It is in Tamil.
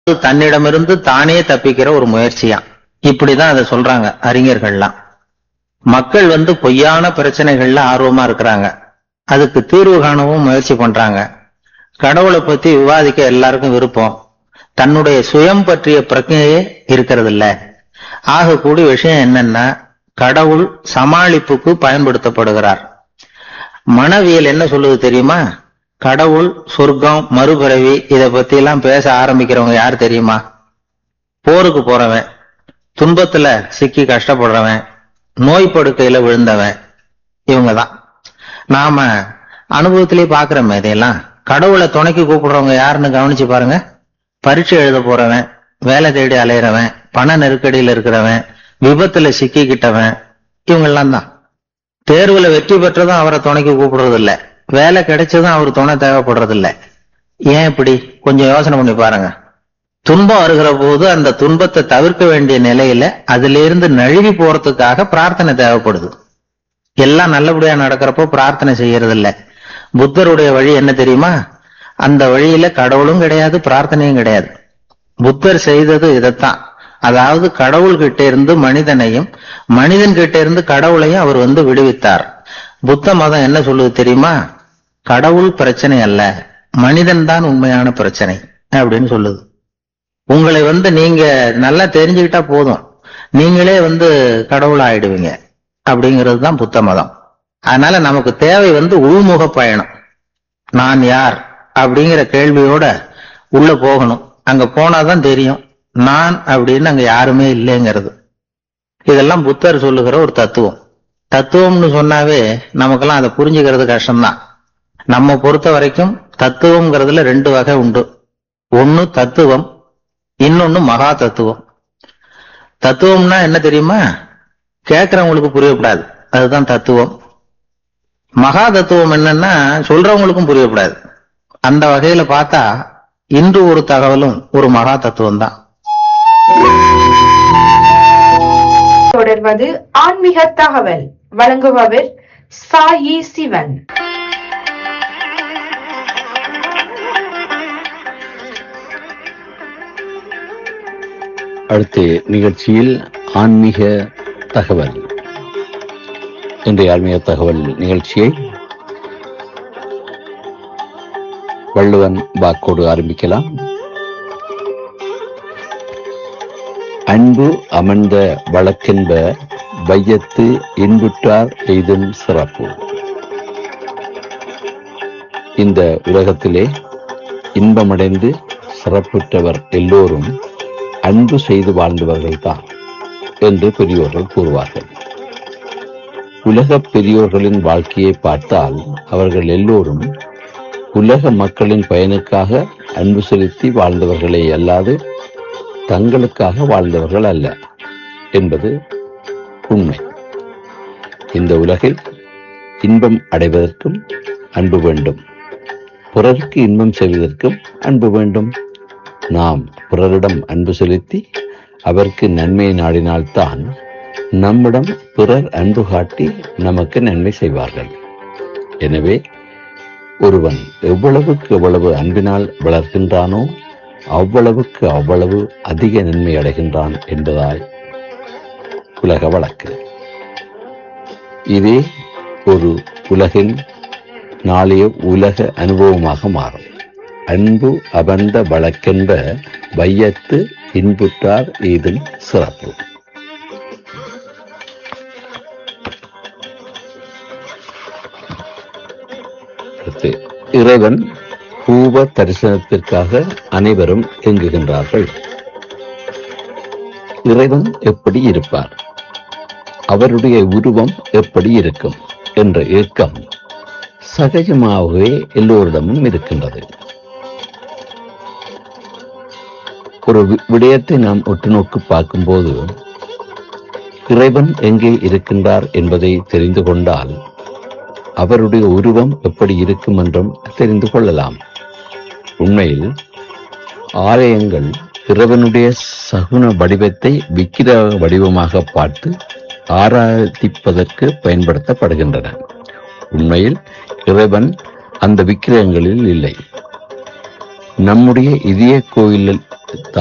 தன்னிடமிருந்து தானே தப்பிக்கிற ஒரு முயற்சியா இப்படிதான் அதை சொல்றாங்க அறிஞர்கள்லாம் மக்கள் வந்து பொய்யான பிரச்சனைகள்ல ஆர்வமா இருக்கிறாங்க அதுக்கு தீர்வு காணவும் முயற்சி பண்றாங்க கடவுளை பத்தி விவாதிக்க எல்லாருக்கும் விருப்பம் தன்னுடைய சுயம் பற்றிய பிரச்சனையே இருக்கிறது இல்ல ஆகக்கூடிய விஷயம் என்னன்னா கடவுள் சமாளிப்புக்கு பயன்படுத்தப்படுகிறார் மனவியல் என்ன சொல்லுது தெரியுமா கடவுள் சொர்க்கம் மறுபிறவி இத பத்தி எல்லாம் பேச ஆரம்பிக்கிறவங்க யார் தெரியுமா போருக்கு போறவன் துன்பத்துல சிக்கி கஷ்டப்படுறவன் நோய் படுக்கையில விழுந்தவன் இவங்க தான் நாம அனுபவத்திலே பாக்குறோமே இதையெல்லாம் கடவுளை துணைக்கு கூப்பிடுறவங்க யாருன்னு கவனிச்சு பாருங்க பரீட்சை எழுத போறவன் வேலை தேடி அலையிறவன் பண நெருக்கடியில இருக்கிறவன் விபத்துல சிக்கிக்கிட்டவன் இவங்கெல்லாம் தான் தேர்வுல வெற்றி பெற்றதும் அவரை துணைக்கு கூப்பிடுறது இல்ல வேலை கிடைச்சதும் அவர் துணை தேவைப்படுறது இல்ல ஏன் இப்படி கொஞ்சம் யோசனை பண்ணி பாருங்க துன்பம் வருகிற போது அந்த துன்பத்தை தவிர்க்க வேண்டிய நிலையில அதுல இருந்து நழுவி போறதுக்காக பிரார்த்தனை தேவைப்படுது எல்லாம் நல்லபடியா நடக்கிறப்போ பிரார்த்தனை செய்யறது இல்ல புத்தருடைய வழி என்ன தெரியுமா அந்த வழியில கடவுளும் கிடையாது பிரார்த்தனையும் கிடையாது புத்தர் செய்தது இதைத்தான் அதாவது கடவுள் கிட்ட இருந்து மனிதனையும் மனிதன் கிட்ட இருந்து கடவுளையும் அவர் வந்து விடுவித்தார் புத்த மதம் என்ன சொல்லுது தெரியுமா கடவுள் பிரச்சனை அல்ல மனிதன் தான் உண்மையான பிரச்சனை அப்படின்னு சொல்லுது உங்களை வந்து நீங்க நல்லா தெரிஞ்சுக்கிட்டா போதும் நீங்களே வந்து கடவுள் ஆயிடுவீங்க அப்படிங்கிறது தான் புத்த மதம் அதனால நமக்கு தேவை வந்து உள்முக பயணம் நான் யார் அப்படிங்கிற கேள்வியோட உள்ள போகணும் அங்க போனாதான் தெரியும் நான் அப்படின்னு அங்க யாருமே இல்லைங்கிறது இதெல்லாம் புத்தர் சொல்லுகிற ஒரு தத்துவம் தத்துவம்னு சொன்னாவே நமக்கெல்லாம் அதை புரிஞ்சுக்கிறது கஷ்டம்தான் நம்ம பொறுத்த வரைக்கும் தத்துவம்ங்கிறதுல ரெண்டு வகை உண்டு ஒன்னு தத்துவம் இன்னொன்னு மகா தத்துவம் தத்துவம்னா என்ன தெரியுமா கேட்கறவங்களுக்கு புரியப்படாது அதுதான் தத்துவம் மகா தத்துவம் என்னன்னா சொல்றவங்களுக்கும் புரியப்படாது அந்த வகையில பார்த்தா இன்று ஒரு தகவலும் ஒரு மகா தத்துவம் தான் தொடர்வது ஆன்மீக தகவல் வழங்குபவர் சாயி சிவன் அடுத்து நிகழ்ச்சியில் ஆன்மீக தகவல் இன்றைய ஆன்மீக தகவல் நிகழ்ச்சியை வள்ளுவன் வாக்கோடு ஆரம்பிக்கலாம் அன்பு அமர்ந்த வழக்கென்ப வையத்து இன்புற்றார் எய்தும் சிறப்பு இந்த உலகத்திலே இன்பமடைந்து சிறப்புற்றவர் எல்லோரும் அன்பு செய்து வாழ்ந்தவர்கள்தான் என்று பெரியோர்கள் கூறுவார்கள் உலகப் பெரியோர்களின் வாழ்க்கையை பார்த்தால் அவர்கள் எல்லோரும் உலக மக்களின் பயனுக்காக அன்பு செலுத்தி வாழ்ந்தவர்களே அல்லாது தங்களுக்காக வாழ்ந்தவர்கள் அல்ல என்பது உண்மை இந்த உலகில் இன்பம் அடைவதற்கும் அன்பு வேண்டும் பிறருக்கு இன்பம் செய்வதற்கும் அன்பு வேண்டும் நாம் பிறரிடம் அன்பு செலுத்தி அவருக்கு நன்மையை நாடினால்தான் நம்மிடம் பிறர் அன்பு காட்டி நமக்கு நன்மை செய்வார்கள் எனவே ஒருவன் எவ்வளவுக்கு எவ்வளவு அன்பினால் வளர்கின்றானோ அவ்வளவுக்கு அவ்வளவு அதிக நன்மை அடைகின்றான் என்பதாய் உலக வழக்கு இதே ஒரு உலகின் நாளைய உலக அனுபவமாக மாறும் அன்பு அபர்ந்த வழக்கென்ப வையத்து இன்புற்றார் ஏதும் சிறப்பு அடுத்து, இறைவன் பூவ தரிசனத்திற்காக அனைவரும் எங்குகின்றார்கள் இறைவன் எப்படி இருப்பார் அவருடைய உருவம் எப்படி இருக்கும் என்ற ஏக்கம் சகஜமாகவே எல்லோரிடமும் இருக்கின்றது ஒரு வி- விடயத்தை நாம் உற்று நோக்கி பார்க்கும்போது இறைவன் எங்கே இருக்கின்றார் என்பதை தெரிந்து கொண்டால் அவருடைய உருவம் எப்படி இருக்கும் என்றும் தெரிந்து கொள்ளலாம் உண்மையில் ஆலயங்கள் இறைவனுடைய சகுன வடிவத்தை விக்கிரக வடிவமாக பார்த்து ஆராதிப்பதற்கு பயன்படுத்தப்படுகின்றன உண்மையில் இறைவன் அந்த விக்கிரகங்களில் இல்லை நம்முடைய இதய கோயிலில்